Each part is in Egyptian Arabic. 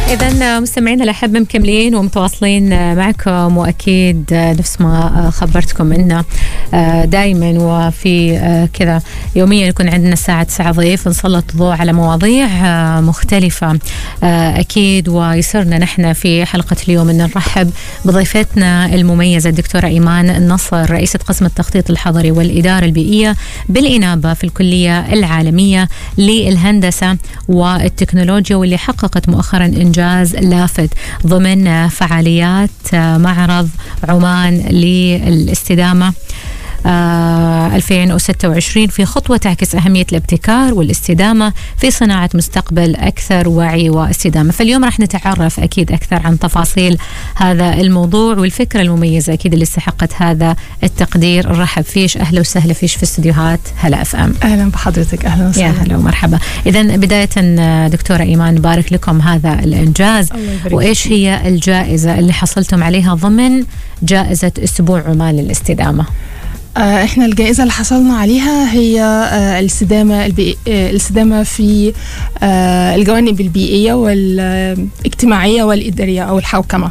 إذا مستمعينا الأحبة مكملين ومتواصلين معكم وأكيد نفس ما خبرتكم إنه دائما وفي كذا يوميا يكون عندنا الساعة 9 ضيف نسلط الضوء على مواضيع مختلفة أكيد ويسرنا نحن في حلقة اليوم أن نرحب بضيفتنا المميزة الدكتورة إيمان النصر رئيسة قسم التخطيط الحضري والإدارة البيئية بالإنابة في الكلية العالمية للهندسة والتكنولوجيا واللي حققت مؤخرا إنجاز لافت ضمن فعاليات معرض عمان للاستدامة 2026 في خطوة تعكس أهمية الابتكار والاستدامة في صناعة مستقبل أكثر وعي واستدامة فاليوم راح نتعرف أكيد أكثر عن تفاصيل هذا الموضوع والفكرة المميزة أكيد اللي استحقت هذا التقدير نرحب فيش أهلا وسهلا فيش في استديوهات هلا اف ام اهلا بحضرتك اهلا وسهلا يا هلا ومرحبا اذا بدايه دكتوره ايمان نبارك لكم هذا الانجاز وايش هي الجائزه اللي حصلتم عليها ضمن جائزه اسبوع عمان للاستدامه احنا الجائزه اللي حصلنا عليها هي الاستدامه البي... الاستدامه في الجوانب البيئيه والاجتماعيه والاداريه او الحوكمه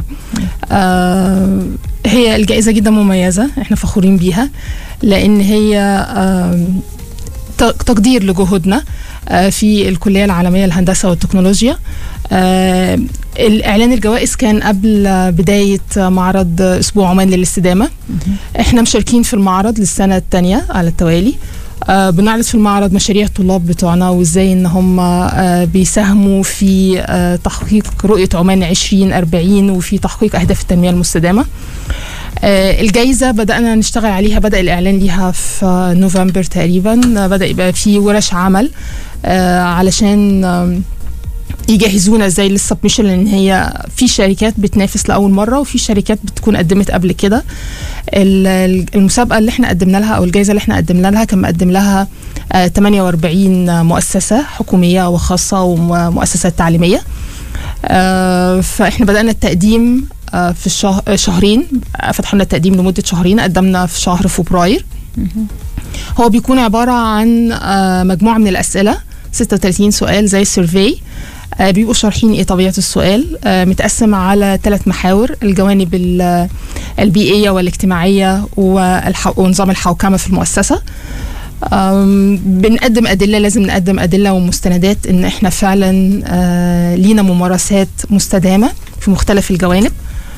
هي الجائزه جدا مميزه احنا فخورين بيها لان هي تقدير لجهودنا في الكليه العالميه للهندسه والتكنولوجيا الاعلان الجوائز كان قبل بدايه معرض اسبوع عمان للاستدامه احنا مشاركين في المعرض للسنه الثانيه على التوالي آه بنعرض في المعرض مشاريع الطلاب بتوعنا وازاي ان هم آه بيساهموا في آه تحقيق رؤيه عمان 2040 وفي تحقيق اهداف التنميه المستدامه آه الجايزة بدأنا نشتغل عليها بدأ الإعلان ليها في نوفمبر تقريبا بدأ يبقى في ورش عمل آه علشان آه يجهزونا ازاي للسبمشن لان هي في شركات بتنافس لاول مره وفي شركات بتكون قدمت قبل كده المسابقه اللي احنا قدمنا لها او الجائزه اللي احنا قدمنا لها كان مقدم لها 48 مؤسسه حكوميه وخاصه ومؤسسات تعليميه فاحنا بدانا التقديم في الشهر شهرين فتحنا التقديم لمده شهرين قدمنا في شهر فبراير هو بيكون عباره عن مجموعه من الاسئله 36 سؤال زي السيرفي آه بيبقوا شارحين ايه طبيعه السؤال آه متقسم على ثلاث محاور الجوانب البيئيه والاجتماعيه ونظام الحوكمه في المؤسسه بنقدم ادله لازم نقدم ادله ومستندات ان احنا فعلا آه لينا ممارسات مستدامه في مختلف الجوانب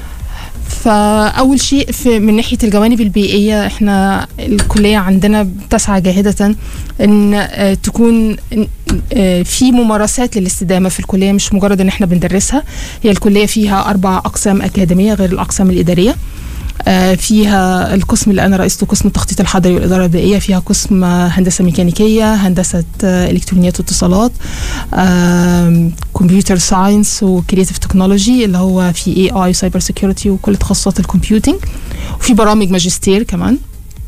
فاول شيء في من ناحيه الجوانب البيئيه احنا الكليه عندنا بتسعى جاهده ان تكون في ممارسات للاستدامه في الكليه مش مجرد ان احنا بندرسها هي الكليه فيها اربع اقسام اكاديميه غير الاقسام الاداريه فيها القسم اللي انا رئيسته قسم التخطيط الحضري والاداره البيئيه فيها قسم هندسه ميكانيكيه هندسه الكترونيات واتصالات كمبيوتر ساينس وكرياتيف تكنولوجي اللي هو في اي اي سايبر سيكيورتي وكل تخصصات الكمبيوتنج وفي برامج ماجستير كمان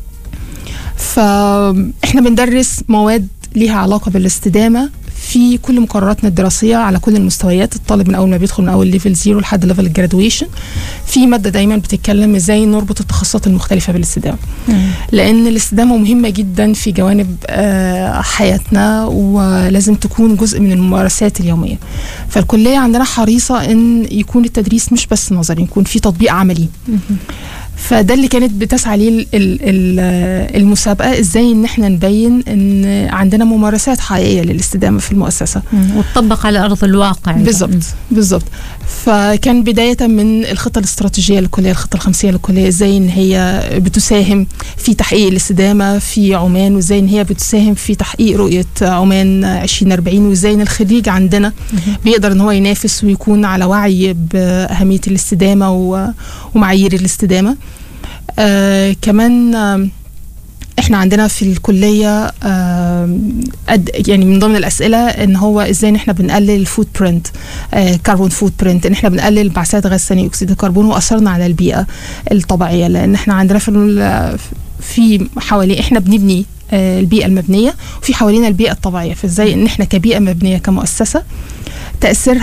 فاحنا بندرس مواد ليها علاقه بالاستدامه في كل مقرراتنا الدراسيه على كل المستويات الطالب من اول ما بيدخل من اول ليفل زيرو لحد ليفل الجرادويشن في ماده دايما بتتكلم ازاي نربط التخصصات المختلفه بالاستدامه لان الاستدامه مهمه جدا في جوانب آه حياتنا ولازم تكون جزء من الممارسات اليوميه فالكليه عندنا حريصه ان يكون التدريس مش بس نظري يكون في تطبيق عملي فده اللي كانت بتسعى ليه المسابقه ازاي ان احنا نبين ان عندنا ممارسات حقيقيه للاستدامه في المؤسسه وتطبق على ارض الواقع بالظبط بالظبط فكان بدايه من الخطه الاستراتيجيه للكليه الخطه الخمسيه للكليه ازاي ان هي بتساهم في تحقيق الاستدامه في عمان وازاي ان هي بتساهم في تحقيق رؤيه عمان 2040 وازاي ان الخريج عندنا بيقدر ان هو ينافس ويكون على وعي باهميه الاستدامه ومعايير الاستدامه آه كمان آه احنا عندنا في الكليه آه يعني من ضمن الاسئله ان هو ازاي ان احنا بنقلل الفود برنت كربون فود برنت ان احنا بنقلل انبعاثات غاز ثاني اكسيد الكربون واثرنا على البيئه الطبيعيه لان احنا عندنا في في حوالي احنا بنبني البيئه المبنيه وفي حوالينا البيئه الطبيعيه فازاي ان احنا كبيئه مبنيه كمؤسسه تاثيرها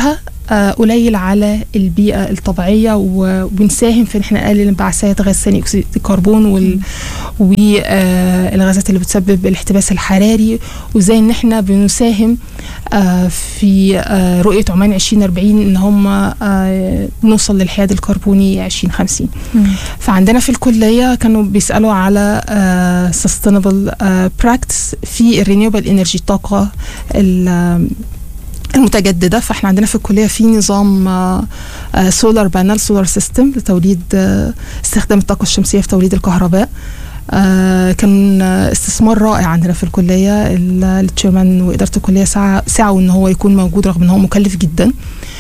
آه، قليل على البيئة الطبيعية وبنساهم في ان احنا نقلل انبعاثات غاز ثاني اكسيد الكربون وال والغازات اللي بتسبب الاحتباس الحراري وازاي ان احنا بنساهم آه، في آه، رؤية عمان 2040 ان هم آه، نوصل للحياد الكربوني 2050 فعندنا في الكلية كانوا بيسألوا على آه، sustainable آه، practice في الرينيوبل انرجي الطاقة ال- المتجددة فاحنا عندنا في الكلية في نظام سولار بانل سولار سيستم لتوليد آه، استخدام الطاقة الشمسية في توليد الكهرباء آه، كان آه، استثمار رائع عندنا في الكلية ال- التشيرمان وإدارة الكلية سعى- سعوا إن هو يكون موجود رغم إن هو مكلف جدا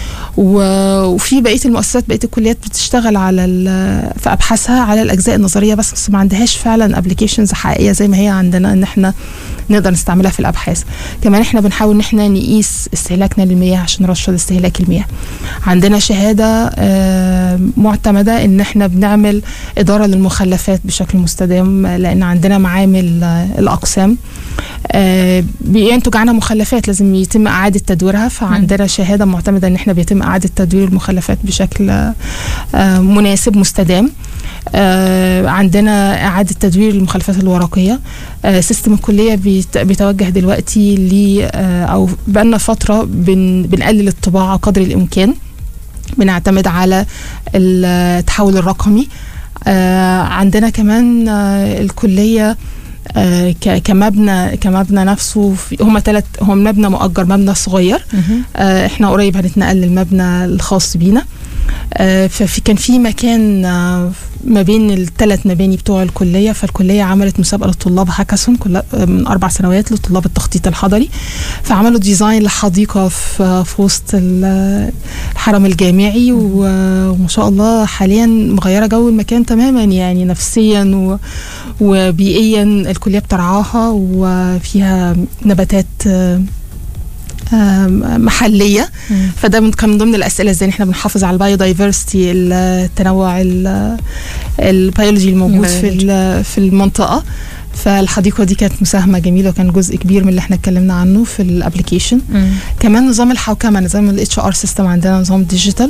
و- وفي بقيه المؤسسات بقيه الكليات بتشتغل على ال- في ابحاثها على الاجزاء النظريه بس بس ما عندهاش فعلا ابلكيشنز حقيقيه زي ما هي عندنا ان احنا نقدر نستعملها في الابحاث كمان احنا بنحاول ان احنا نقيس استهلاكنا للمياه عشان نرشد استهلاك المياه عندنا شهاده آه، معتمده ان احنا بنعمل اداره للمخلفات بشكل مستدام لان عندنا معامل آه، الاقسام آه، بينتج عنها مخلفات لازم يتم اعاده تدويرها فعندنا شهاده معتمده ان احنا بيتم اعاده تدوير المخلفات بشكل آه، مناسب مستدام آه، عندنا اعاده تدوير المخلفات الورقيه آه، سيستم الكليه بيت- بيتوجه دلوقتي ل آه، او بقالنا فتره بن بنقلل الطباعه قدر الامكان بنعتمد على التحول الرقمي آه، عندنا كمان آه، الكليه آه، ك- كمبنى كمبنى نفسه في- هما ثلاث هو مبنى مؤجر مبنى صغير آه، احنا قريب هنتنقل للمبنى الخاص بينا آه، ففي كان في مكان آه، ما بين الثلاث مباني بتوع الكليه فالكليه عملت مسابقه للطلاب هاكاثون كل- آه، من اربع سنوات لطلاب التخطيط الحضري فعملوا ديزاين لحديقه في في وسط ال- الحرم الجامعي و- وما شاء الله حاليا مغيره جو المكان تماما يعني نفسيا و وبيئيا الكليه بترعاها وفيها نباتات آه، آه، محليه فده من- كان من ضمن الاسئله ازاي احنا بنحافظ على البايو دايفرستي التنوع ال- البيولوجي الموجود في ال- في المنطقه فالحديقه دي كانت مساهمه جميله وكان جزء كبير من اللي احنا اتكلمنا عنه في الابلكيشن كمان نظام الحوكمه نظام الاتش ار سيستم عندنا نظام ديجيتال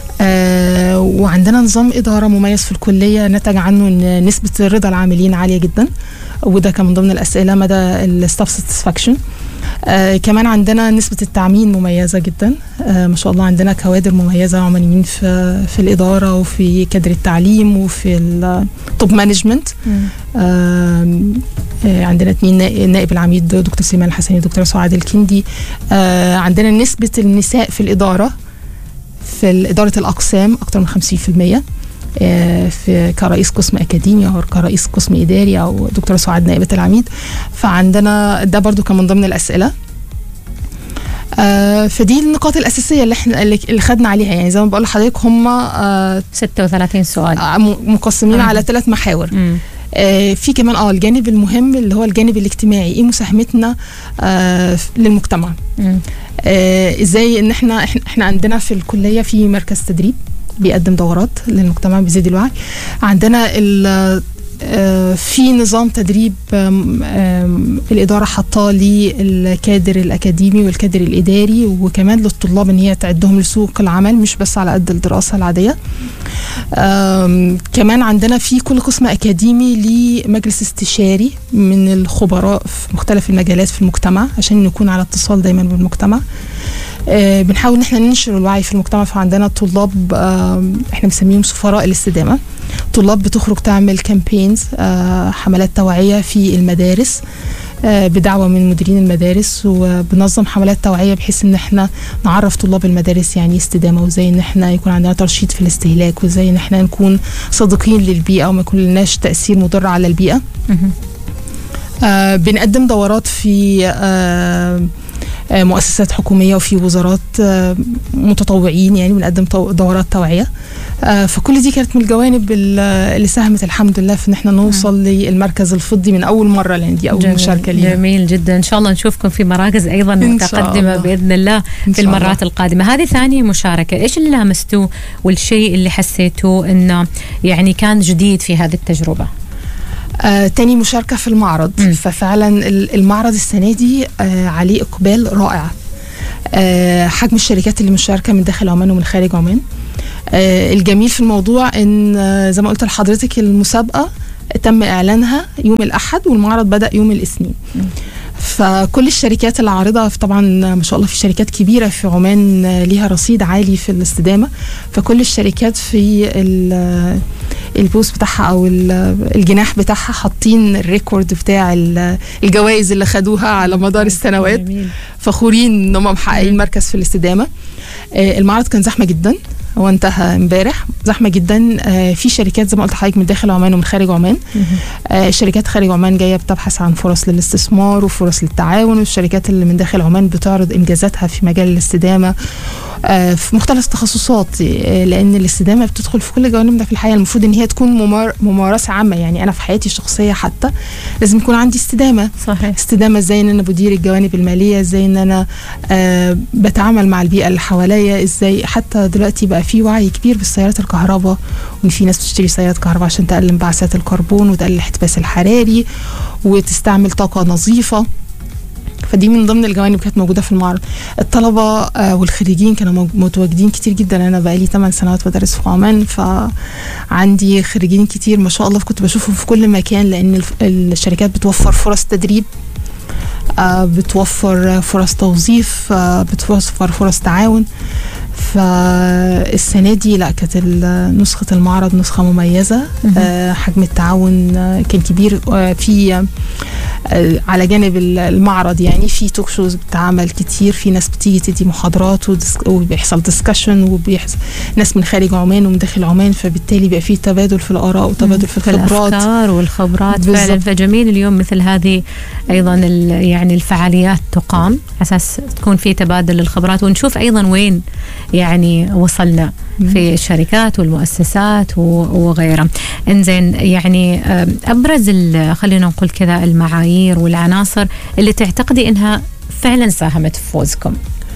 آه وعندنا نظام اداره مميز في الكليه نتج عنه ان نسبه رضا العاملين عاليه جدا وده كان من ضمن الاسئله مدى الستاف ساتسفاكشن آه كمان عندنا نسبة التعميم مميزة جدا آه ما شاء الله عندنا كوادر مميزة عمانيين في في الإدارة وفي كادر التعليم وفي التوب مانجمنت آه آه، عندنا اثنين نائب نائب العميد دكتور سليمان الحسني ودكتور سعاد الكندي آه عندنا نسبة النساء في الإدارة في إدارة الأقسام أكثر من 50% آه، في كرئيس قسم أكاديمي أو كرئيس قسم إداري أو دكتورة سعاد نائبة العميد فعندنا ده برضو كان من ضمن الأسئلة آه، فدي النقاط الأساسية اللي احنا اللي اللي خدنا عليها يعني زي ما بقول لحضرتك هم آه، 36 سؤال آه، م- مقسمين آه. على ثلاث محاور مم. آه، في كمان اه الجانب المهم اللي هو الجانب الاجتماعي ايه مساهمتنا آه، للمجتمع مم. آه، ازاي ان احنا احنا إحنا عندنا في الكليه في مركز تدريب بيقدم دورات للمجتمع بيزيد الوعي عندنا ال- آه، في نظام تدريب آم، آم، الإدارة حاطاه للكادر الأكاديمي والكادر الإداري وكمان للطلاب إن هي تعدهم لسوق العمل مش بس على قد الدراسة العادية آم، كمان عندنا في كل قسم أكاديمي لمجلس استشاري من الخبراء في مختلف المجالات في المجتمع عشان نكون على اتصال دايما بالمجتمع آه، بنحاول ان احنا ننشر الوعي في المجتمع فعندنا طلاب آم، احنا بنسميهم سفراء الاستدامه طلاب بتخرج تعمل كامبينز حملات توعيه في المدارس آه، بدعوه من مديرين المدارس وبنظم حملات توعيه بحيث ان احنا نعرف طلاب المدارس يعني إيه استدامه وازاي ان احنا يكون عندنا ترشيد في الاستهلاك وازاي ان احنا نكون صادقين للبيئه وما يكون لناش تاثير مضر على البيئه مهم. آه بنقدم دورات في آه آه، مؤسسات حكومية وفي وزارات آه، متطوعين يعني بنقدم تو- دورات توعية آه، فكل دي كانت من الجوانب ال- اللي ساهمت الحمد لله في ان احنا نوصل للمركز الفضي من اول مرة لان دي اول جميل, مشاركة لينا جميل جدا ان شاء الله نشوفكم في مراكز ايضا إن شاء متقدمه الله. باذن الله إن في شاء الله. المرات القادمه هذه ثاني مشاركه ايش اللي لامستوه والشيء اللي حسيتوه انه يعني كان جديد في هذه التجربه آه، تاني مشاركة في المعرض مم. ففعلا ال- المعرض السنة دي آه، عليه إقبال رائع آه، حجم الشركات اللي مشاركه من داخل عمان ومن خارج عمان آه، الجميل في الموضوع ان آه، زي ما قلت لحضرتك المسابقه تم اعلانها يوم الاحد والمعرض بدا يوم الاثنين فكل الشركات العارضه طبعا ما شاء الله في شركات كبيره في عمان آه، ليها رصيد عالي في الاستدامه فكل الشركات في ال- البوست بتاعها او ال- الجناح بتاعها حاطين الريكورد بتاع ال- الجوائز اللي خدوها على مدار السنوات جميل. فخورين ان هم محققين مم. مركز في الاستدامه آه، المعرض كان زحمه جدا هو انتهى امبارح زحمه جدا آه، في شركات زي ما قلت لحضرتك من داخل عمان ومن خارج عمان مهم. آه، الشركات خارج عمان جايه بتبحث عن فرص للاستثمار وفرص للتعاون والشركات اللي من داخل عمان بتعرض انجازاتها في مجال الاستدامه آه، في مختلف التخصصات آه، لان الاستدامه بتدخل في كل جوانبنا في الحياه المفروض ان هي تكون ممار- ممارسه عامه يعني انا في حياتي الشخصيه حتى لازم يكون عندي استدامه صحيح استدامه ازاي ان انا بدير الجوانب الماليه ازاي ان انا آه بتعامل مع البيئه اللي حواليا ازاي حتى دلوقتي بقى في وعي كبير بالسيارات الكهرباء وان في ناس بتشتري سيارات كهرباء عشان تقلل انبعاثات الكربون وتقلل الاحتباس الحراري وتستعمل طاقه نظيفه فدي من ضمن الجوانب اللي كانت موجوده في المعرض الطلبه آه والخريجين كانوا مو- متواجدين كتير جدا انا بقالي 8 سنوات بدرس في عمان فعندي خريجين كتير ما شاء الله كنت بشوفهم في كل مكان لان الف- الشركات بتوفر فرص تدريب آه، بتوفر فرص توظيف آه، بتوفر فرص تعاون فالسنة دي لا كانت ال- نسخة المعرض نسخة مميزة مهم. آه، حجم التعاون آه، كان كبير آه، في آه، على جانب ال- المعرض يعني في توك شوز بتتعمل كتير في ناس بتيجي تدي محاضرات ودس- وبيحصل ديسكشن وبيحصل ناس من خارج عمان ومن داخل عمان فبالتالي بيبقى في تبادل في الآراء وتبادل في الخبرات الافكار والخبرات بالضبط. فعلا فجميل اليوم مثل هذه ايضا ال- يعني الفعاليات تقام على اساس تكون في تبادل الخبرات ونشوف ايضا وين يعني وصلنا في الشركات والمؤسسات و- وغيرها انزين يعني آم، ابرز ال- خلينا نقول كذا المعايير والعناصر اللي تعتقدي انها فعلا ساهمت في فوزكم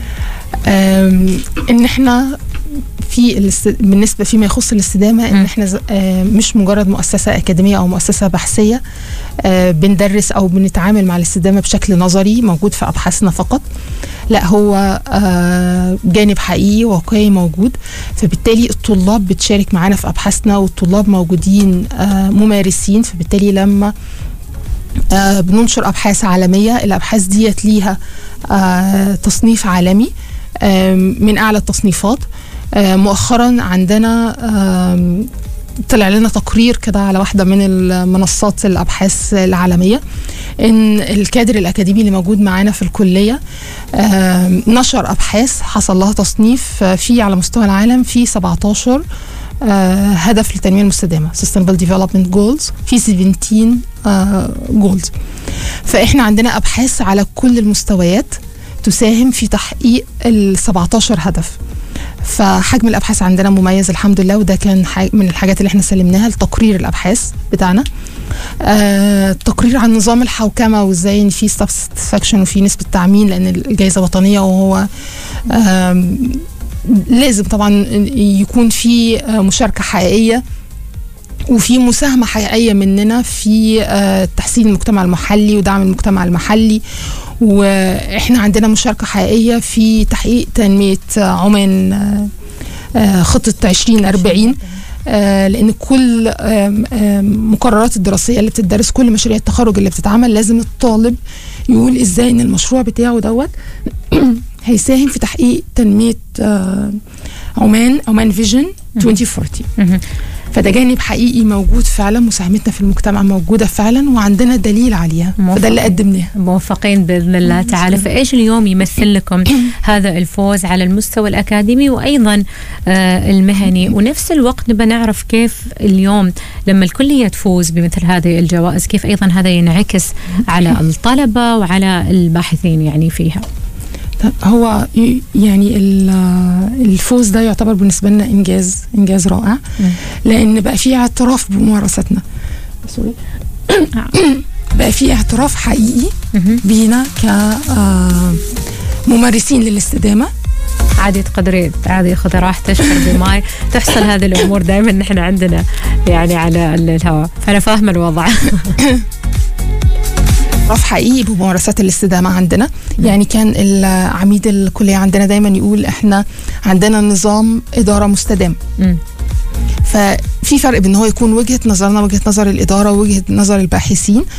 آم، ان احنا في الاست... بالنسبه فيما يخص الاستدامه ان مم. احنا ز- آه، مش مجرد مؤسسه اكاديميه او مؤسسه بحثيه آه، بندرس او بنتعامل مع الاستدامه بشكل نظري موجود في ابحاثنا فقط لا هو آه، جانب حقيقي واقعي موجود فبالتالي الطلاب بتشارك معانا في ابحاثنا والطلاب موجودين آه، ممارسين فبالتالي لما آه، بننشر ابحاث عالميه الابحاث ديت ليها آه، تصنيف عالمي آم، من اعلى التصنيفات آه، مؤخرا عندنا آم، طلع لنا تقرير كده على واحده من المنصات الابحاث العالميه ان الكادر الاكاديمي اللي موجود معانا في الكليه آم، نشر ابحاث حصل لها تصنيف آه، في على مستوى العالم في 17 آه، هدف للتنميه المستدامه Sustainable Development Goals في 17 جولز فاحنا عندنا ابحاث على كل المستويات تساهم في تحقيق ال 17 هدف فحجم الابحاث عندنا مميز الحمد لله وده كان حاج- من الحاجات اللي احنا سلمناها لتقرير الابحاث بتاعنا آه تقرير عن نظام الحوكمه وازاي ان في ساتسفاكشن وفي نسبه تعميم لان الجائزه وطنيه وهو آم، لازم طبعا يكون في آه، مشاركه حقيقيه وفي مساهمه حقيقيه مننا في آه، تحسين المجتمع المحلي ودعم المجتمع المحلي واحنا عندنا مشاركه حقيقيه في تحقيق تنميه آه، عمان آه، آه، خطه 2040 آه، لان كل آم، آم، مقررات الدراسيه اللي بتدرس كل مشاريع التخرج اللي بتتعمل لازم الطالب يقول ازاي ان المشروع بتاعه دوت هيساهم في تحقيق تنميه آه، عمان عمان فيجن 2040 مهم. فده جانب حقيقي موجود فعلا مساهمتنا في المجتمع موجوده فعلا وعندنا دليل عليها فده اللي قدمناه موفقين باذن الله تعالى فايش اليوم يمثل لكم هذا الفوز على المستوى الاكاديمي وايضا آه، المهني ونفس الوقت نبى نعرف كيف اليوم لما الكليه تفوز بمثل هذه الجوائز كيف ايضا هذا ينعكس على الطلبه وعلى الباحثين يعني فيها طب هو ي- يعني ال- الفوز ده يعتبر بالنسبه لنا انجاز انجاز رائع لان بقى في اعتراف بممارستنا سوري بقى في اعتراف حقيقي مهم. بينا ك آه، ممارسين للاستدامه عادي تقدري عادي خذي راحتك شربي ماي تحصل هذه الامور دائما نحن عندنا يعني على ال- الهواء فانا فاهمه الوضع اعتراف حقيقي بممارسات الاستدامه عندنا يعني كان العميد الكليه عندنا دايما يقول احنا عندنا نظام اداره مستدام مم. ففي فرق بين هو يكون وجهه نظرنا وجهه نظر الاداره ووجهه نظر الباحثين